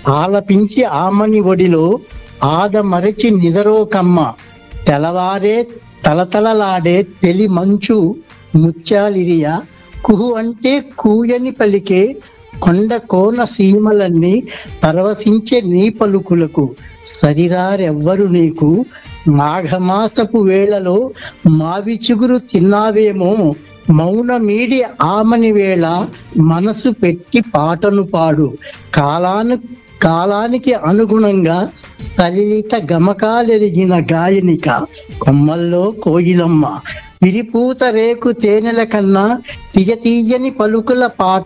ఆలపించి ఆమని ఒడిలో ఆదమరచి నిదరోకమ్మ తెలవారే తలతలలాడే తెలి మంచు ముత్యాలిరియ కుహు అంటే కూయని పలికే కొండ కోన సీమలన్నీ పరవశించే నీ పలుకులకు సరిరారెవ్వరు నీకు మాఘమాసపు వేళలో మావి చిగురు తిన్నావేమో మౌన మీడి ఆమని వేళ మనసు పెట్టి పాటను పాడు కాలాను కాలానికి అనుగుణంగా సలిత గమకాలెరిగిన గాయనిక కొమ్మల్లో కోయిలమ్మ విరిపూత రేకు తేనెల కన్నా తీయ తీయని పలుకుల పాట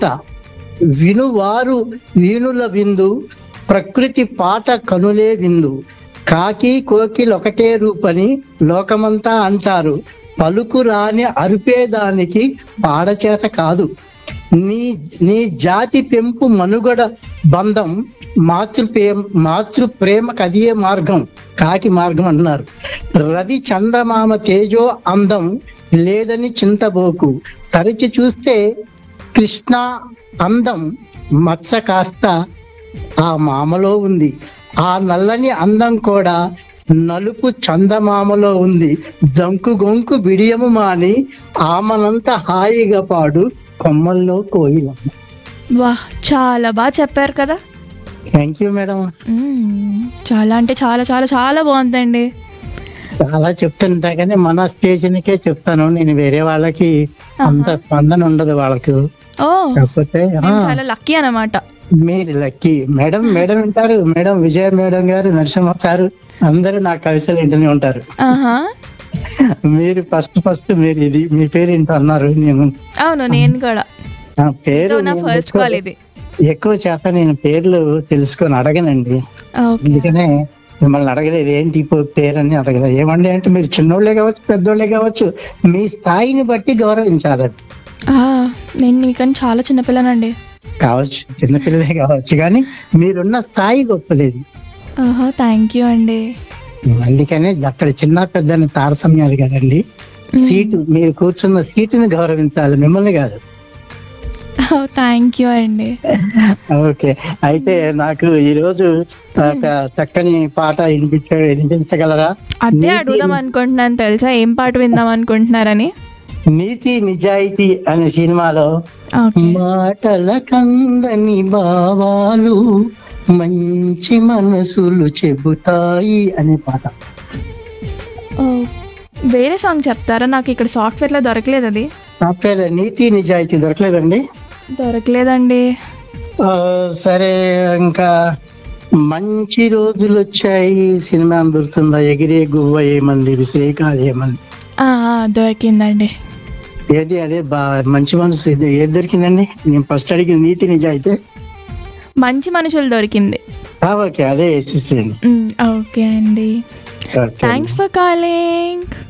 వినువారు వీణుల విందు ప్రకృతి పాట కనులే విందు కాకి కోకిలు ఒకటే రూపని లోకమంతా అంటారు పలుకు రాని అరిపేదానికి పాడచేత కాదు నీ నీ జాతి పెంపు మనుగడ బంధం మాతృ ప్రేమ మాతృ ప్రేమకు అదే మార్గం కాకి మార్గం అన్నారు రవి చందమామ తేజో అందం లేదని చింతబోకు తరచి చూస్తే కృష్ణ అందం మత్స కాస్త ఆ మామలో ఉంది ఆ నల్లని అందం కూడా నలుపు చందమామలో ఉంది జంకు గొంకు బిడియము మాని ఆమనంత హాయిగా పాడు కొమ్మల్లో కోయిలమ్మ వా చాలా బాగా చెప్పారు కదా థ్యాంక్ యూ మేడం మ్మ్. చాలా అంటే చాలా చాలా చాలా బాగుందండి చాలా చెప్తుంటా కానీ మన స్టేషన్కే చెప్తాను నేను వేరే వాళ్ళకి అంత స్పందన ఉండదు వాళ్ళకు ఓ కాకపోతే ఆ, నేను చాలా లక్కీ అనమాట మీరు లక్కీ మేడం మేడం వింటారు మేడం విజయ మేడం గారు నరసింహ సారు అందరూ నా కవితలు వింటూనే ఉంటారు ఆహా మీరు ఫస్ట్ ఫస్ట్ మీరు ఇది మీ పేరు ఏంటో అన్నారు నేను అవును నేను కూడా నా పేరు ఇదో నా నేను ఫస్ట్ ఎక్కువ- కాల్ ఇది ఎక్కువ శాతం నేను పేర్లు తెలుసుకొని అడగనండి ఓకే అందుకనే మిమ్మల్ని అడగలేదు ఏంటి ఈ పేరు అని అడగలేదు ఏమండి అంటే మీరు చిన్నోళ్ళే కావచ్చు పెద్దోళ్ళే కావచ్చు మీ స్థాయిని బట్టి గౌరవించాలండి ఆ, నేను మీకన్నా చాలా చిన్నపిల్లనండి కావచ్చు చిన్నపిల్లలే కావచ్చు కానీ మీరున్న స్థాయి గొప్పది ఓహో థ్యాంక్ యూ అండి అందుకనే అక్కడ చిన్న పెద్దని తారతమ్యాలు కదండి సీటు మీరు కూర్చున్న సీటుని గౌరవించాలి మిమ్మల్ని కాదు థ్యాంక్ యూ అండి ఓకే అయితే నాకు ఈ రోజు ఒక చక్కని పాట వినిపించ వినిపించగలరా అదే నీతి- అడుగుదాం అనుకుంటున్నాను తెలుసా ఏం పాట విందాం అనుకుంటున్నారని నీతి నిజాయితీ అనే సినిమాలో ఓకే మాటల కందని భావాలు మంచి మనసులు చెబుతాయి అనే పాట ఓ, వేరే సాంగ్ చెప్తారా నాకు ఇక్కడ సాఫ్ట్వేర్లో దొరకలేదు అది సాఫ్ట్వేర్ నీతి నిజాయితీ దొరకలేదండి దొరకలేదండి ఆ, సరే ఇంకా మంచి రోజులు వచ్చాయి సినిమా దొరుకుతుందా ఎగిరే గువ్వ ఏమంది విశ్రేకాలు ఏమంది ఆ, ఆ, దొరికిందండి ఏది అదే బా మంచి మనసు ఇది ఏది దొరికిందండి నేను ఫస్ట్ అడిగింది నీతి నిజాయితీ మంచి మనుషులు దొరికింది ఆ, ఓకే అదే ఇచ్చేసేయండి మ్, ఓకే అండి ఓకే. Thanks for calling